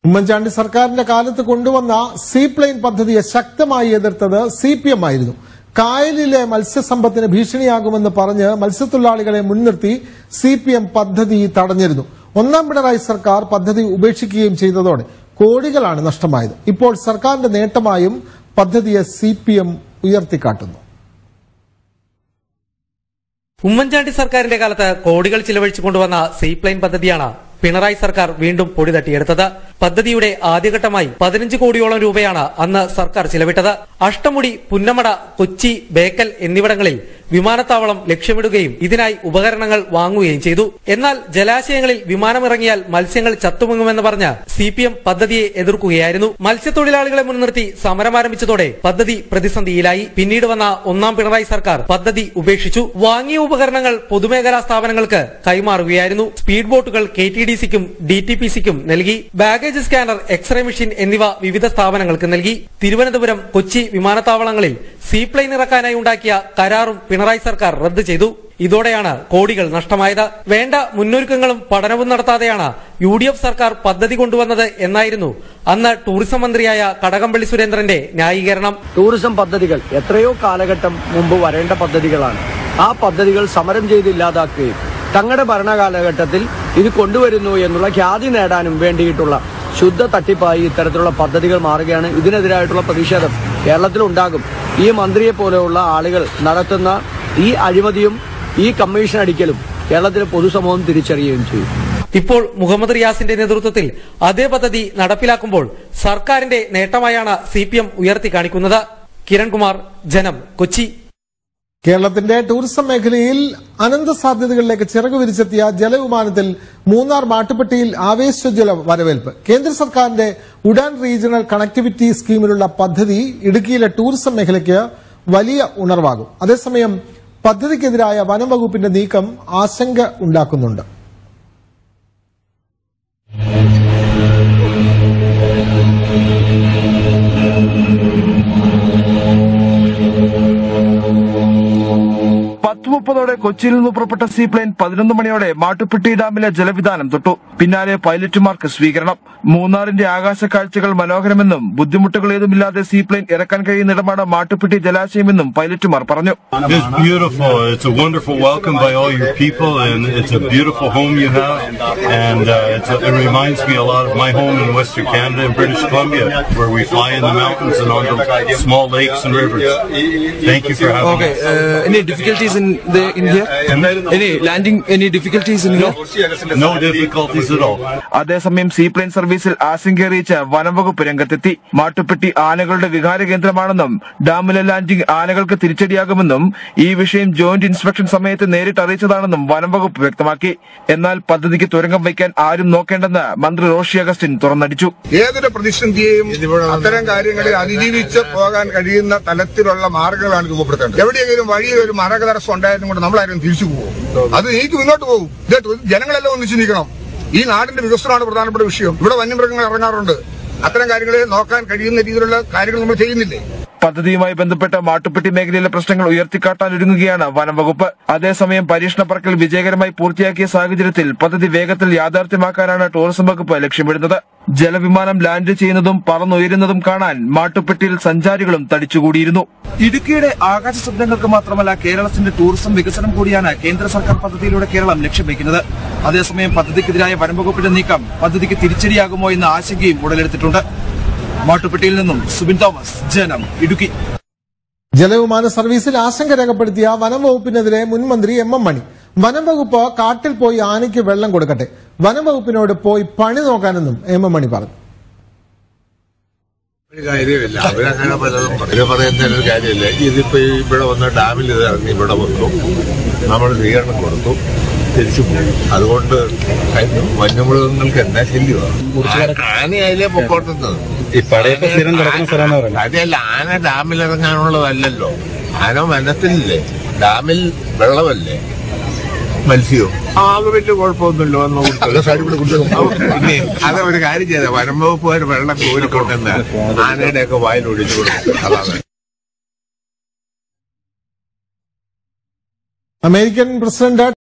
ഉമ്മൻചാണ്ടി സർക്കാരിന്റെ കാലത്ത് കൊണ്ടുവന്ന സീപ്ലെയിൻ പദ്ധതിയെ ശക്തമായി എതിർത്തത് സി പി എം ആയിരുന്നു കായലിലെ മത്സ്യസമ്പത്തിന് ഭീഷണിയാകുമെന്ന് പറഞ്ഞ് മത്സ്യത്തൊഴിലാളികളെ മുൻനിർത്തി സി പി എം പദ്ധതി തടഞ്ഞിരുന്നു ഒന്നാം പിണറായി സർക്കാർ പദ്ധതി ഉപേക്ഷിക്കുകയും ചെയ്തതോടെ കോടികളാണ് നഷ്ടമായത് ഇപ്പോൾ സർക്കാരിന്റെ നേട്ടമായും പദ്ധതിയെ സി പി എം ഉയർത്തിക്കാട്ടുന്നു ഉമ്മൻചാണ്ടി സർക്കാരിന്റെ കാലത്ത് കോടികൾ ചിലവഴിച്ചു കൊണ്ടുവന്ന സീപ്ലെയിൻ പദ്ധതിയാണ് പിണറായി സർക്കാർ വീണ്ടും പൊടി തട്ടിയെടുത്തത് പദ്ധതിയുടെ ആദ്യഘട്ടമായി പതിനഞ്ച് കോടിയോളം രൂപയാണ് അന്ന് സർക്കാർ ചിലവിട്ടത് അഷ്ടമുടി പുന്നമട കൊച്ചി ബേക്കൽ എന്നിവിടങ്ങളിൽ വിമാനത്താവളം ലക്ഷ്യമിടുകയും ഇതിനായി ഉപകരണങ്ങൾ വാങ്ങുകയും ചെയ്തു എന്നാൽ ജലാശയങ്ങളിൽ വിമാനമിറങ്ങിയാൽ മത്സ്യങ്ങൾ ചത്തുമുങ്ങുമെന്ന് പറഞ്ഞ് സി പി എം പദ്ധതിയെ എതിർക്കുകയായിരുന്നു മത്സ്യത്തൊഴിലാളികളെ മുൻനിർത്തി സമരം ആരംഭിച്ചതോടെ പദ്ധതി പ്രതിസന്ധിയിലായി പിന്നീട് വന്ന ഒന്നാം പിണറായി സർക്കാർ പദ്ധതി ഉപേക്ഷിച്ചു വാങ്ങിയ ഉപകരണങ്ങൾ പൊതുമേഖലാ സ്ഥാപനങ്ങൾക്ക് കൈമാറുകയായിരുന്നു സ്പീഡ് ബോട്ടുകൾ കെ ടി ഡി സിക്കും ഡി ടി പി സിക്കും നൽകി ബാഗേജ് സ്കാനർ എക്സ്റേ മെഷീൻ എന്നിവ വിവിധ സ്ഥാപനങ്ങൾക്ക് നൽകി തിരുവനന്തപുരം കൊച്ചി വിമാനത്താവളങ്ങളിൽ സീപ്ലെയിൻ ഇറക്കാനായി ഉണ്ടാക്കിയ കരാറും പിണറായി സർക്കാർ റദ്ദ് ചെയ്തു ഇതോടെയാണ് കോടികൾ നഷ്ടമായത് വേണ്ട മുന്നൊരുക്കങ്ങളും പഠനവും നടത്താതെയാണ് യു ഡി എഫ് സർക്കാർ പദ്ധതി കൊണ്ടുവന്നത് എന്നായിരുന്നു അന്ന് ടൂറിസം മന്ത്രിയായ കടകംപള്ളി സുരേന്ദ്രന്റെ ന്യായീകരണം ടൂറിസം പദ്ധതികൾ എത്രയോ കാലഘട്ടം മുമ്പ് വരേണ്ട പദ്ധതികളാണ് ആ പദ്ധതികൾ സമരം ചെയ്ത് ഇല്ലാതാക്കുകയും തങ്ങളുടെ ഭരണകാലഘട്ടത്തിൽ ഇത് കൊണ്ടുവരുന്നു എന്നുള്ള ഖ്യാതി നേടാനും വേണ്ടിയിട്ടുള്ള ശുദ്ധ തട്ടിപ്പായി ഇത്തരത്തിലുള്ള പദ്ധതികൾ മാറുകയാണ് ഇതിനെതിരായിട്ടുള്ള പ്രതിഷേധം കേരളത്തിലുണ്ടാകും ഈ മന്ത്രിയെ പോലെയുള്ള ആളുകൾ നടത്തുന്ന ഈ അഴിമതിയും ഈ കമ്മീഷൻ അടിക്കലും കേരളത്തിലെ പൊതുസമൂഹം തിരിച്ചറിയുകയും ചെയ്യും ഇപ്പോൾ മുഹമ്മദ് റിയാസിന്റെ നേതൃത്വത്തിൽ അതേ പദ്ധതി നടപ്പിലാക്കുമ്പോൾ സർക്കാരിന്റെ നേട്ടമായാണ് സി പി എം ഉയർത്തി കാണിക്കുന്നത് കിരൺകുമാർ ജനം കൊച്ചി കേരളത്തിന്റെ ടൂറിസം മേഖലയിൽ അനന്ത സാധ്യതകളിലേക്ക് ചിറകു വിരിച്ചെത്തിയ ജലവിമാനത്തിൽ മൂന്നാർ മാട്ടുപ്പെട്ടിയിൽ ആവേശോജ്വല വരവേൽപ്പ് കേന്ദ്ര സർക്കാരിന്റെ ഉഡാൻ റീജിയണൽ കണക്ടിവിറ്റി സ്കീമിലുള്ള പദ്ധതി ഇടുക്കിയിലെ ടൂറിസം മേഖലയ്ക്ക് വലിയ ഉണർവാകും അതേസമയം പദ്ധതിക്കെതിരായ വനം വകുപ്പിന്റെ നീക്കം ആശങ്ക ഉണ്ടാക്കുന്നുണ്ട് പത്ത് മുപ്പതോടെ കൊച്ചിയിൽ നിന്ന് പുറപ്പെട്ട സീപ്ലെയിൻ പതിനൊന്ന് മണിയോടെ മാട്ടുപ്പെട്ടി ഡാമിലെ ജലവിധാനം തൊട്ടു പിന്നാലെ പൈലറ്റുമാർക്ക് സ്വീകരണം മൂന്നാറിന്റെ ആകാശ കാഴ്ചകൾ മനോഹരമെന്നും ബുദ്ധിമുട്ടുകൾ ഏതുമില്ലാതെ സീപ്ലെയിൻ ഇറക്കാൻ കഴിയുന്നിടമാണ് മാട്ടുപ്പെട്ടി ജലാശയമെന്നും പൈലറ്റുമാർ പറഞ്ഞു It's beautiful. It's a wonderful welcome by all your people, and it's a beautiful home you have. And uh, it's a, it reminds me a lot of my home in Western Canada and British Columbia, where we fly in the mountains and onto small lakes and rivers. Thank you for having Okay. us. Uh, any difficulties in the in here? Any landing? Any difficulties in here? No difficulties at all. അതേസമയം seaplane സർവീസിൽ ആശങ്കയറിയിച്ച വനംവകുപ്പ് രംഗത്തെത്തി മാട്ടുപ്പെട്ടി ആനകളുടെ വികാര കേന്ദ്രമാണെന്നും ഡാമിലെ landing ആനകൾക്ക് തിരിച്ചടിയാകുമെന്നും ഈ വിഷയം ജോയിന്റ് ഇൻസ്പെക്ഷൻ സമയത്ത് നേരിട്ട് അറിയിച്ചതാണെന്നും വനംവകുപ്പ് വ്യക്തമാക്കി എന്നാൽ പദ്ധതിക്ക് തുരങ്കം വയ്ക്കാൻ ആരും നോക്കേണ്ടെന്ന് മന്ത്രി റോഷി അഗസ്റ്റിൻ തുറന്നടിച്ചു ഏതൊരു പ്രതിസന്ധിയെയും അത്തരം കാര്യങ്ങളിൽ അതിജീവിച്ച് പോകാൻ കഴിയുന്ന തലത്തിലുള്ള മാർഗങ്ങളാണ് രൂപപ്പെടുത്തേണ്ടത് എവിടെയെങ്കിലും വഴിയിൽ ഒരു മാർഗ തടസ്സം ഉണ്ടായതും കൊണ്ട് നമ്മളാരും തിരിച്ചു പോകും അത് നീക്കി മുന്നോട്ട് പോകും ഇത് ജനങ്ങളെല്ലാം ഒന്നിച്ചു നിൽക്കണം ഈ നാടിന്റെ വികസനമാണ് പ്രധാനപ്പെട്ട വിഷയം ഇവിടെ വന്യമൃഗങ്ങൾ ഇറങ്ങാറുണ്ട് അത്തരം കാര്യങ്ങളെ നോക്കാൻ കഴിയുന്ന രീതിയിലുള്ള കാര്യങ്ങൾ നമ്മൾ ചെയ്യുന്നില്ലേ പദ്ധതിയുമായി ബന്ധപ്പെട്ട മാട്ടുപ്പെട്ടി മേഖലയിലെ പ്രശ്നങ്ങൾ ഉയർത്തിക്കാട്ടാൻ ഒരുങ്ങുകയാണ് വനംവകുപ്പ് അതേസമയം പരീക്ഷണ പറക്കൽ വിജയകരമായി പൂർത്തിയാക്കിയ സാഹചര്യത്തിൽ പദ്ധതി വേഗത്തിൽ യാഥാർത്ഥ്യമാക്കാനാണ് ടൂറിസം വകുപ്പ് ലക്ഷ്യമിടുന്നത് ജലവിമാനം ലാൻഡ് ചെയ്യുന്നതും പറന്നുയരുന്നതും കാണാൻ മാട്ടുപ്പെട്ടിയിൽ സഞ്ചാരികളും തടിച്ചുകൂടിയിരുന്നു ഇടുക്കിയുടെ ആകാശ സ്വപ്നങ്ങൾക്ക് മാത്രമല്ല കേരളത്തിന്റെ ടൂറിസം വികസനം കൂടിയാണ് കേന്ദ്ര സർക്കാർ പദ്ധതിയിലൂടെ കേരളം ലക്ഷ്യം വയ്ക്കുന്നത് അതേസമയം പദ്ധതിക്കെതിരായ വനംവകുപ്പിന്റെ നീക്കം പദ്ധതിക്ക് തിരിച്ചടിയാകുമോ എന്ന ആശങ്കയും ഉടലെടുത്തിട്ടുണ്ട് മാട്ടുപ്പെട്ടിയിൽ നിന്നും സുബിൻ തോമസ് ജനം ഇടുക്കി ജലവിമാന സർവീസിൽ ആശങ്ക രേഖപ്പെടുത്തിയ വനം വകുപ്പിനെതിരെ മുൻ മന്ത്രി എം എം മണി വനം വകുപ്പ് കാട്ടിൽ പോയി ആനയ്ക്ക് വെള്ളം കൊടുക്കട്ടെ വനം വകുപ്പിനോട് പോയി പണി നോക്കാനെന്നും എം എം മണി പറഞ്ഞു ഒരു കാര്യമില്ല അവരങ്ങനെ പലതും അവര് പറയുന്നതിന് ഒരു കാര്യമില്ല ഇതിപ്പോ ഈ ഇവിടെ വന്ന് ഡാമിൽ ഇത് ഇറങ്ങി ഇവിടെ വന്നു നമ്മൾ സ്വീകരണം കൊടുത്തു തിരിച്ചു പോയി അതുകൊണ്ട് വന്യമൃഗങ്ങൾക്ക് എന്താ ശല്യമാണ് ആന അതിലെ പൊക്കോട്ടുന്നത് കാര്യമല്ല ആന ഡാമിൽ ഇറങ്ങാനുള്ളതല്ലല്ലോ ആന വനത്തിലല്ലേ ഡാമിൽ വെള്ളമല്ലേ മത്സ്യവും ആ അത് വലിയ കുഴപ്പമൊന്നുമില്ല വന്ന് കൊടുത്തു പിന്നെ അത് ഒരു കാര്യം ചെയ്ത വനം വകുപ്പുകാർ വെള്ളം കോരിക്കൊണ്ടെന്ന് ആനയുടെ ഒക്കെ വായിൽ ഒഴിച്ചു കൊടുക്കും അതാണ് അമേരിക്കൻ പ്രസിഡന്റ്